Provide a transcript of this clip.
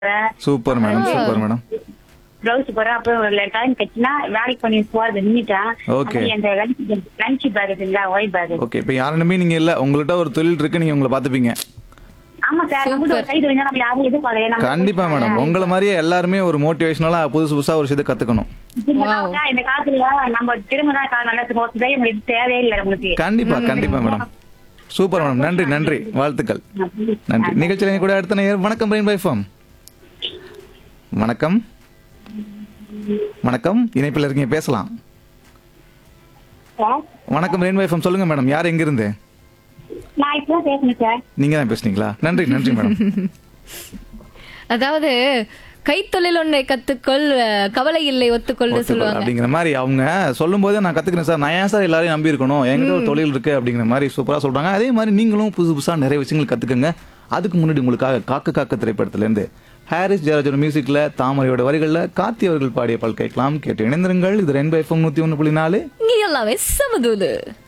Super madam super madam blouse போறேன் அப்புறம் time கட்டினா வேலைக்கு பண்ணி போறது நின்னுட்டேன் Okay. அப்புறம் இந்த லஞ்ச் பேக் இருக்குங்களா ஒய் பேக் ஓகே இப்போ யாருமே நீங்க இல்ல உங்கள்ட்ட ஒரு தொழில் இருக்கு நீங்க உங்களை பாத்துப்பீங்க ஆமா சார் நம்மளுக்கு ஒரு சைடு வந்து நம்ம யாரும் எதிர்பார்க்கல நம்ம கண்டிப்பா மேடம் உங்களை மாதிரியே எல்லாருமே ஒரு மோட்டிவேஷனலா புதுசு புதுசா ஒரு விஷயத்தை கத்துக்கணும் இந்த காலத்துல- இந்த காலத்துல நம்ம திரும்ப தான் காலம் நல்லா போறதுதான் உங்களுக்கு தேவையே இல்லை நம்மளுக்கு கண்டிப்பா கண்டிப்பா மேடம் சூப்பர் மேடம் நன்றி நன்றி வாழ்த்துக்கள் நன்றி நிகழ்ச்சியில எங்க கூட அடுத்த நேயர் வணக்கம் பிரெயின் பை ஃபார்ம் வணக்கம் வணக்கம் இணைப்பில் இருக்கீங்க பேசலாம் சார் வணக்கம் ரெயின் வைஃபம் சொல்லுங்க மேடம் யார் எங்க இருந்து நான் இப்பதான் பேசணும் சார் நீங்க தான் பேசுனீங்களா நன்றி நன்றி மேடம் அதாவது கைத்தொழில் ஒன்றை கத்துக்கொள் அஹ், கவலை இல்லை ஒத்துக்கொள்னு சொல்லுவாங்க அப்படிங்கிற மாதிரி அவங்க சொல்லும் போதே நான் கத்துக்கிறேன் சார் நான் ஏன் சார் எல்லாரையும் நம்பி இருக்கணும் என்கிட்ட ஒரு தொழில் இருக்கு அப்படிங்கிற மாதிரி சூப்பரா சொல்றாங்க அதே மாதிரி நீங்களும் புதுசு புதுசா நிறைய விஷயங்கள் கத்துக்கங்க அதுக்கு முன்னாடி உங்களுக்காக காக்க காக்க திரைப்படத்துல இருந்து ஹாரிஸ் ஜெயராஜோட மியூசிக்ல தாமரையோட வரிகள்ல கார்த்தி அவர்கள் பாடிய பால் கேட்கலாம் கேட்டு இணைந்திருங்கள் இது ரெண்டு எஃப்எம் நூத்தி ஒன்று புள்ளி நாலு இங்க எல்லாமே சமதூது